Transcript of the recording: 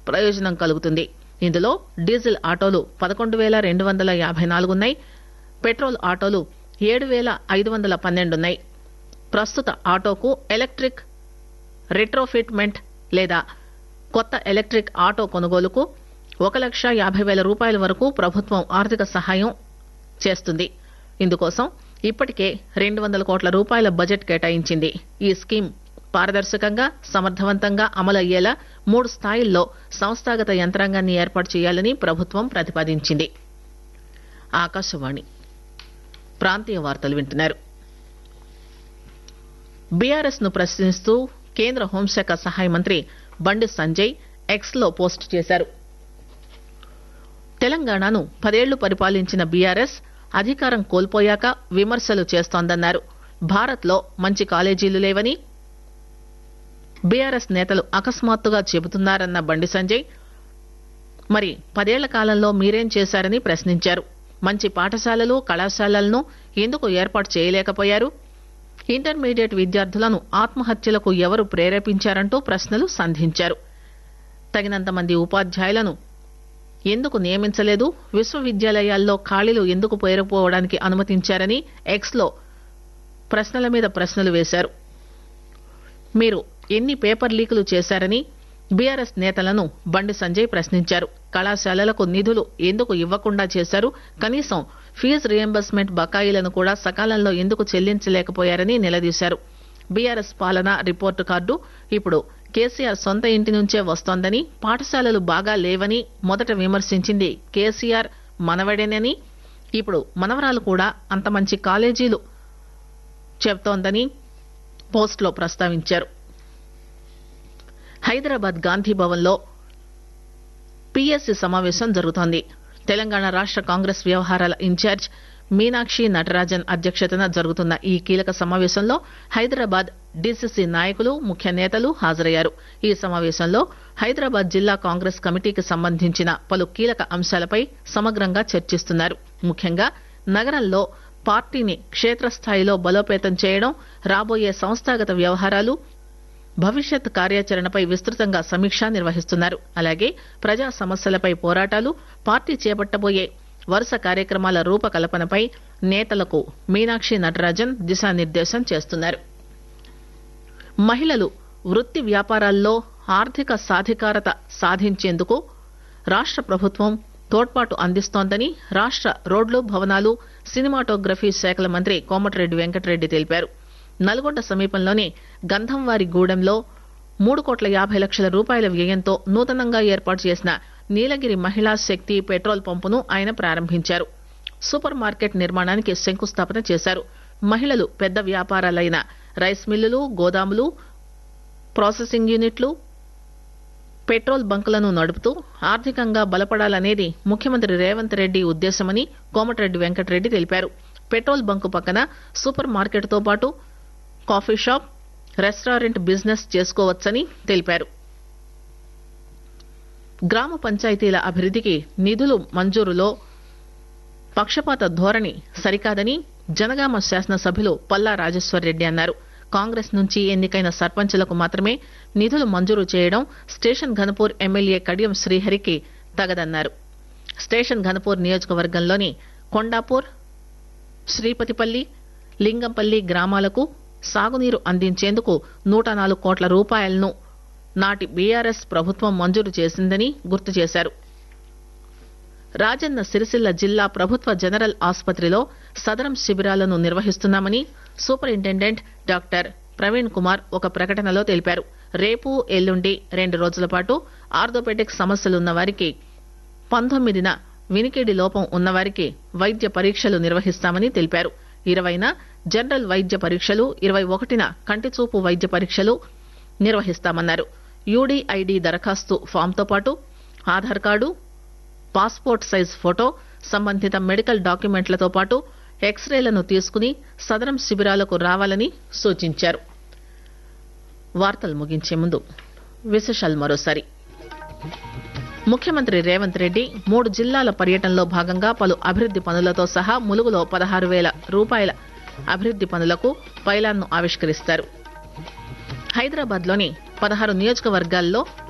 ప్రయోజనం కలుగుతుంది ఇందులో డీజిల్ ఆటోలు పదకొండు వేల రెండు వందల యాభై నాలుగున్నాయి పెట్రోల్ ఆటోలు ఏడు వేల ఐదు వందల పన్నెండున్నాయి ప్రస్తుత ఆటోకు ఎలక్ట్రిక్ రెట్రోఫిట్మెంట్ లేదా కొత్త ఎలక్ట్రిక్ ఆటో కొనుగోలుకు ఒక లక్ష యాభై వేల రూపాయల వరకు ప్రభుత్వం ఆర్థిక సహాయం చేస్తుంది ఇందుకోసం ఇప్పటికే రెండు వందల కోట్ల రూపాయల బడ్జెట్ కేటాయించింది ఈ స్కీమ్ పారదర్శకంగా సమర్థవంతంగా అమలయ్యేలా మూడు స్థాయిల్లో సంస్థాగత యంత్రాంగాన్ని ఏర్పాటు చేయాలని ప్రభుత్వం ప్రతిపాదించింది ఆకాశవాణి ప్రాంతీయ వార్తలు వింటున్నారు బీఆర్ఎస్ ను ప్రశ్నిస్తూ కేంద్ర హోంశాఖ సహాయ మంత్రి బండి సంజయ్ ఎక్స్ లో పోస్ట్ చేశారు తెలంగాణను పదేళ్లు పరిపాలించిన బీఆర్ఎస్ అధికారం కోల్పోయాక విమర్శలు చేస్తోందన్నారు భారత్ లో మంచి కాలేజీలు లేవని బీఆర్ఎస్ నేతలు అకస్మాత్తుగా చెబుతున్నారన్న బండి సంజయ్ మరి పదేళ్ల కాలంలో మీరేం చేశారని ప్రశ్నించారు మంచి పాఠశాలలు కళాశాలలను ఎందుకు ఏర్పాటు చేయలేకపోయారు ఇంటర్మీడియట్ విద్యార్థులను ఆత్మహత్యలకు ఎవరు ప్రేరేపించారంటూ ప్రశ్నలు సంధించారు తగినంత మంది ఉపాధ్యాయులను ఎందుకు నియమించలేదు విశ్వవిద్యాలయాల్లో ఖాళీలు ఎందుకు పేరుకుపోవడానికి అనుమతించారని ఎక్స్ లో ప్రశ్నల మీద ప్రశ్నలు వేశారు మీరు ఎన్ని పేపర్ లీకులు చేశారని బీఆర్ఎస్ నేతలను బండి సంజయ్ ప్రశ్నించారు కళాశాలలకు నిధులు ఎందుకు ఇవ్వకుండా చేశారు కనీసం ఫీజు రియంబర్స్మెంట్ బకాయిలను కూడా సకాలంలో ఎందుకు చెల్లించలేకపోయారని నిలదీశారు బీఆర్ఎస్ పాలన రిపోర్టు కార్డు ఇప్పుడు కేసీఆర్ సొంత ఇంటి నుంచే వస్తోందని పాఠశాలలు బాగా లేవని మొదట విమర్శించింది కేసీఆర్ మనవడేనని ఇప్పుడు మనవరాలు కూడా అంత మంచి కాలేజీలు చెబుతోందని పోస్టులో ప్రస్తావించారు హైదరాబాద్ గాంధీ భవన్ లో పిఎస్సి సమావేశం జరుగుతోంది తెలంగాణ రాష్ట కాంగ్రెస్ వ్యవహారాల ఇన్ఛార్జ్ మీనాక్షి నటరాజన్ అధ్యక్షతన జరుగుతున్న ఈ కీలక సమావేశంలో హైదరాబాద్ డీసీసీ నాయకులు ముఖ్య నేతలు హాజరయ్యారు ఈ సమావేశంలో హైదరాబాద్ జిల్లా కాంగ్రెస్ కమిటీకి సంబంధించిన పలు కీలక అంశాలపై సమగ్రంగా చర్చిస్తున్నారు ముఖ్యంగా నగరంలో పార్టీని క్షేత్రస్థాయిలో బలోపేతం చేయడం రాబోయే సంస్థాగత వ్యవహారాలు భవిష్యత్ కార్యాచరణపై విస్తృతంగా సమీక్ష నిర్వహిస్తున్నారు అలాగే ప్రజా సమస్యలపై పోరాటాలు పార్టీ చేపట్టబోయే వరుస కార్యక్రమాల రూపకల్పనపై నేతలకు మీనాక్షి నటరాజన్ దిశానిర్దేశం చేస్తున్నారు మహిళలు వృత్తి వ్యాపారాల్లో ఆర్థిక సాధికారత సాధించేందుకు రాష్ట ప్రభుత్వం తోడ్పాటు అందిస్తోందని రాష్ట రోడ్లు భవనాలు సినిమాటోగ్రఫీ శాఖల మంత్రి కోమటిరెడ్డి వెంకటరెడ్డి తెలిపారు నల్గొండ సమీపంలోని గంధంవారి గూడెంలో మూడు కోట్ల యాభై లక్షల రూపాయల వ్యయంతో నూతనంగా ఏర్పాటు చేసిన నీలగిరి మహిళా శక్తి పెట్రోల్ పంపును ఆయన ప్రారంభించారు సూపర్ మార్కెట్ నిర్మాణానికి శంకుస్థాపన చేశారు మహిళలు పెద్ద వ్యాపారాలైన రైస్ మిల్లులు గోదాములు ప్రాసెసింగ్ యూనిట్లు పెట్రోల్ బంకులను నడుపుతూ ఆర్థికంగా బలపడాలనేది ముఖ్యమంత్రి రేవంత్ రెడ్డి ఉద్దేశమని కోమటిరెడ్డి వెంకటరెడ్డి తెలిపారు పెట్రోల్ బంకు పక్కన సూపర్ మార్కెట్ తో పాటు కాఫీ షాప్ రెస్టారెంట్ బిజినెస్ చేసుకోవచ్చని తెలిపారు గ్రామ పంచాయతీల అభివృద్దికి నిధులు మంజూరులో పక్షపాత ధోరణి సరికాదని జనగామ శాసనసభ్యులు పల్లా రాజేశ్వర్ రెడ్డి అన్నారు కాంగ్రెస్ నుంచి ఎన్నికైన సర్పంచులకు మాత్రమే నిధులు మంజూరు చేయడం స్టేషన్ ఘనపూర్ ఎమ్మెల్యే కడియం శ్రీహరికి తగదన్నారు స్టేషన్ ఘనపూర్ నియోజకవర్గంలోని కొండాపూర్ శ్రీపతిపల్లి లింగంపల్లి గ్రామాలకు సాగునీరు అందించేందుకు నూట నాలుగు కోట్ల రూపాయలను నాటి బీఆర్ఎస్ ప్రభుత్వం మంజూరు చేసిందని గుర్తు చేశారు రాజన్న సిరిసిల్ల జిల్లా ప్రభుత్వ జనరల్ ఆసుపత్రిలో సదరం శిబిరాలను నిర్వహిస్తున్నామని సూపరింటెండెంట్ డాక్టర్ ప్రవీణ్ కుమార్ ఒక ప్రకటనలో తెలిపారు రేపు ఎల్లుండి రెండు రోజుల పాటు ఆర్థోపెటిక్ సమస్యలున్న వారికి పంతొమ్మిదిన వినికిడి లోపం ఉన్నవారికి వైద్య పరీక్షలు నిర్వహిస్తామని తెలిపారు ఇరవైన జనరల్ వైద్య పరీక్షలు ఇరవై ఒకటిన కంటిచూపు వైద్య పరీక్షలు నిర్వహిస్తామన్నారు యూడీఐడి దరఖాస్తు ఫామ్ తో పాటు Aadhaar card passport size photo సంబంధిత మెడికల్ డాక్యుమెంట్లతో పాటు ఎక్స్రేలను తీసుకుని సదరం శిబిరాలకు రావాలని సూచించారు వార్తలు ముగించే ముందు విశేషాలు మరోసారి ముఖ్యమంత్రి రేవంత్ రెడ్డి మూడు జిల్లాల పర్యటనలో భాగంగా పలు అభివృద్ది పనులతో సహా ములుగులో పదహారు వేల రూపాయల అభివృద్ది పనులకు పైలాన్ను ఆవిష్కరిస్తారు హైదరాబాద్ లోని పదహారు నియోజకవర్గాల్లో